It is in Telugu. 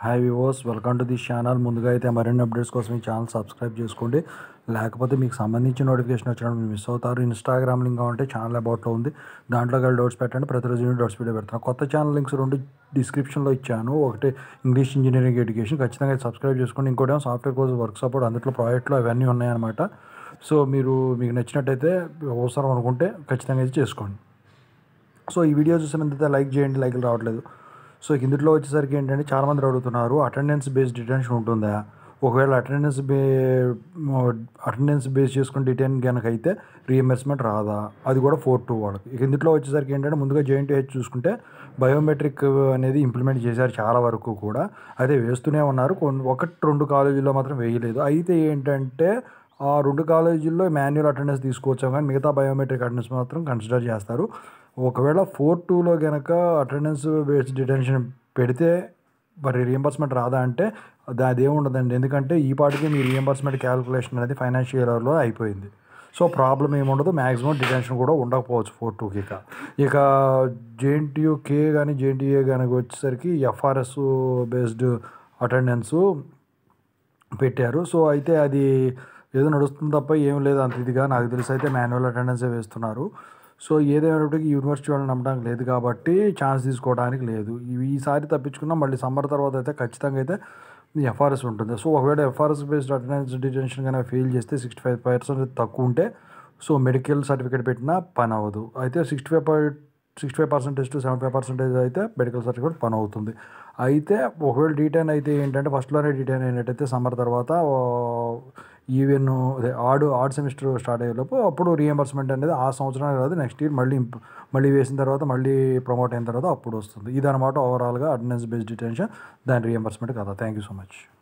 హాయ్ వివోస్ వెల్కమ్ టు ది ఛానల్ ముందుగా అయితే మరిన్ని అప్డేట్స్ కోసం ఈ ఛానల్ సబ్స్క్రైబ్ చేసుకోండి లేకపోతే మీకు సంబంధించిన నోటిఫికేషన్ వచ్చినప్పుడు మీరు మిస్ అవుతారు ఇన్స్టాగ్రామ్ లింక్ ఉంటే ఛానల్ అబౌట్లో ఉంది దాంట్లో కలిసి డౌట్స్ పెట్టండి ప్రతిరోజు నేను డౌట్స్ వీడియో పెడతాను కొత్త ఛానల్ లింక్స్ రెండు డిస్క్రిప్షన్లో ఇచ్చాను ఒకటి ఇంగ్లీష్ ఇంజనీరింగ్ ఎడ్యుకేషన్ ఖచ్చితంగా అయితే సబ్స్క్రైబ్ చేసుకోండి ఇంకోటి సాఫ్ట్వేర్ కోర్స్ వర్క్ సపోర్ట్ అందులో ప్రాజెక్ట్లో అవన్నీ ఉన్నాయన్నమాట సో మీరు మీకు నచ్చినట్టయితే అవసరం అనుకుంటే ఖచ్చితంగా అయితే చేసుకోండి సో ఈ వీడియో చూసినంత లైక్ చేయండి లైక్లు రావట్లేదు సో కిందట్లో వచ్చేసరికి ఏంటంటే చాలామంది అడుగుతున్నారు అటెండెన్స్ బేస్డ్ డిటెన్షన్ ఉంటుందా ఒకవేళ అటెండెన్స్ బే అటెండెన్స్ బేస్ చేసుకుని డిటైన్ కనుక అయితే రీఎంబర్స్మెంట్ రాదా అది కూడా ఫోర్ టూ వాళ్ళకి ఇక ఇందులో వచ్చేసరికి ఏంటంటే ముందుగా జేఎన్టీ హెచ్ చూసుకుంటే బయోమెట్రిక్ అనేది ఇంప్లిమెంట్ చేశారు చాలా వరకు కూడా అయితే వేస్తూనే ఉన్నారు కొన్ని ఒకటి రెండు కాలేజీల్లో మాత్రం వేయలేదు అయితే ఏంటంటే ఆ రెండు కాలేజీల్లో మాన్యువల్ అటెండెన్స్ తీసుకోవచ్చాం కానీ మిగతా బయోమెట్రిక్ అటెండెన్స్ మాత్రం కన్సిడర్ చేస్తారు ఒకవేళ ఫోర్ టూలో కనుక అటెండెన్స్ బేస్డ్ డిటెన్షన్ పెడితే మరి రియంబర్స్మెంట్ రాదా అంటే అది ఏముండదండి ఎందుకంటే ఈ పాటికి మీ రియంబర్స్మెంట్ క్యాలిక్యులేషన్ అనేది ఫైనాన్షియల్ ఇయర్లో అయిపోయింది సో ప్రాబ్లం ఏముండదు మ్యాక్సిమం డిటెన్షన్ కూడా ఉండకపోవచ్చు ఫోర్ టూకి ఇక ఇక జేఎన్టీయూ కే కానీ జేఎన్టీఏ కానీ వచ్చేసరికి ఎఫ్ఆర్ఎస్ బేస్డ్ అటెండెన్స్ పెట్టారు సో అయితే అది ఏదో నడుస్తుంది తప్ప ఏం లేదు అంత ఇదిగా నాకు తెలిసి అయితే మాన్యువల్ అటెండెన్సే వేస్తున్నారు సో ఏదేమైనప్పటికీ యూనివర్సిటీ వాళ్ళని నమ్మడానికి లేదు కాబట్టి ఛాన్స్ తీసుకోవడానికి లేదు ఇవి ఈసారి తప్పించుకున్నా మళ్ళీ సమ్మర్ తర్వాత అయితే ఖచ్చితంగా అయితే ఎఫ్ఆర్ఎస్ ఉంటుంది సో ఒకవేళ ఎఫ్ఆర్ఎస్ బేస్డ్ అటెండెన్స్ డిటెన్షన్ కనుక ఫెయిల్ చేస్తే సిక్స్టీ ఫైవ్ పర్సెంట్ తక్కువ ఉంటే సో మెడికల్ సర్టిఫికేట్ పెట్టినా పని అవ్వదు అయితే sixty five sixty five percentage to seventy five percentage అయితే మెడికల్ సర్టిఫికేట్ పని అవుతుంది అయితే ఒకవేళ డీటైన్ అయితే ఏంటంటే ఫస్ట్లోనే డీటైన్ అయినట్టయితే సమ్మర్ తర్వాత ఈవెన్ అదే ఆడు ఆడ్ సెమిస్టర్ స్టార్ట్ అయ్యేలోపు అప్పుడు రీఎంబర్స్మెంట్ అనేది ఆ సంవత్సరం కాదు నెక్స్ట్ ఇయర్ మళ్ళీ ఇంప్- మళ్ళీ వేసిన తర్వాత మళ్ళీ ప్రమోట్ అయిన తర్వాత అప్పుడు వస్తుంది ఇదనమాట ఓవరాల్గా అటెండెన్స్ బేస్డ్ డిటెన్షన్ దాని రీఎంబర్స్మెంట్ కదా థ్యాంక్ యూ సో మచ్